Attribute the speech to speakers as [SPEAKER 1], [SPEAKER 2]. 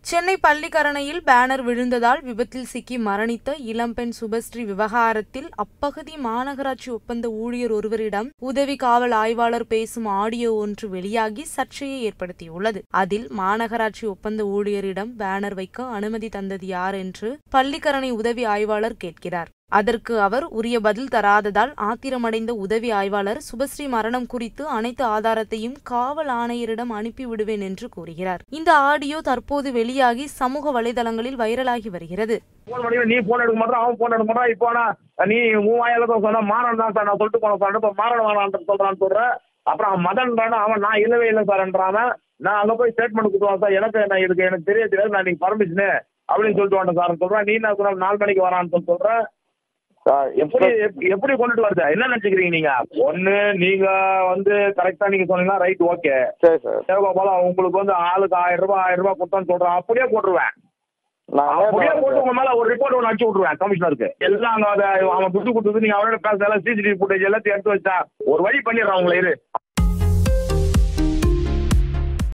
[SPEAKER 1] Chennai பள்ளிக்கரணையில் banner விழுந்ததால் விபத்தில் சிக்கி மரணித்த இளம்பெண் சுபஸ்ரீ விவகாரத்தில் அப்பகுதி மாநகராட்சி ஒப்பந்த ஊழியர் ஒருவரிடம் உதவி காவல் ஆய்வாளர் பேசும் ஆடியோ ஒன்று வெளியாகி சர்ச்சையை ஏற்படுத்தியுள்ளது அதில் மாநகராட்சி ஒப்பந்த ஊழியரிடம் பேனர் வைக்க அனுமதி தந்தது யார் என்று பள்ளிக்கரணை உதவி ஆய்வாளர் கேட்கிறார் அதற்கு அவர் உரிய பதில் தராததால் ஆத்திரமடைந்த உதவி ஆய்வாளர் சுபஸ்ரீ மரணம் குறித்து அனைத்து ஆதாரத்தையும் காவல் ஆணையரிடம் அனுப்பிவிடுவேன் என்று கூறுகிறார் இந்த ஆடியோ தற்போது வெளியாகி சமூக வலைதளங்களில் வைரலாகி வருகிறது
[SPEAKER 2] போன் பண்ணி நீ போன் எடுக்க மாட்டா அவன் போன் எடுக்க மாட்டான் இப்போ நான் நீ மூவாயிரம் தான் சொன்ன மாறன் தான் சார் நான் சொல்லிட்டு போன சார் இப்போ மாறன் வேணான்னு சொல்றான்னு சொல்றேன் அப்புறம் அவன் மதன்றான அவன் நான் இல்லவே இல்லை சார்ன்றான் நான் அங்க போய் ஸ்டேட்மெண்ட் கொடுத்துருவான் சார் எனக்கு நான் இதுக்கு எனக்கு தெரிய தெரியாது நான் நீங்க பர்மிஷனு அப்படின்னு சொல்லிட்டு வந்தேன் சார் சொல்றேன் நீ என்ன சொல்ற நாலு மணிக்கு வரான்னு சொல்லி சொல்றேன்
[SPEAKER 3] சார்
[SPEAKER 2] எப்படி எப்- எப்படி கொண்டுட்டு வருது என்ன நினைச்சுக்கிறீங்க நீங்க ஒண்ணு நீங்க வந்து கரெக்டா நீங்க சொன்னீங்கன்னா ரைட் ஓகே
[SPEAKER 3] சரி சார்
[SPEAKER 2] தேவகோபாலம் உங்களுக்கு வந்து ஆளுக்கு ஆயிரம் ரூபாய் ஆயிரம் ரூபாய் கொடுத்தான்னு சொல்றேன் அப்படியே போட்டுருவேன்
[SPEAKER 3] நான்
[SPEAKER 2] அப்படியே போட்டு
[SPEAKER 3] நேர்ல
[SPEAKER 2] உங்க மேல ஒரு ரிப்போர்ட் ஒன்று அடிச்சு விட்டுருவேன் கமிஷனருக்கு எல்லாம் அங்க அதை அவன் துட்டு கொடுத்தது நீங்க அவரோட பேச எல்லாம் சிசிடிவி ஃபுட்டேஜ் எல்லாத்தையும் எடுத்து வச்சா ஒரு வழி பண்ணிடுறான் உங்களை இரு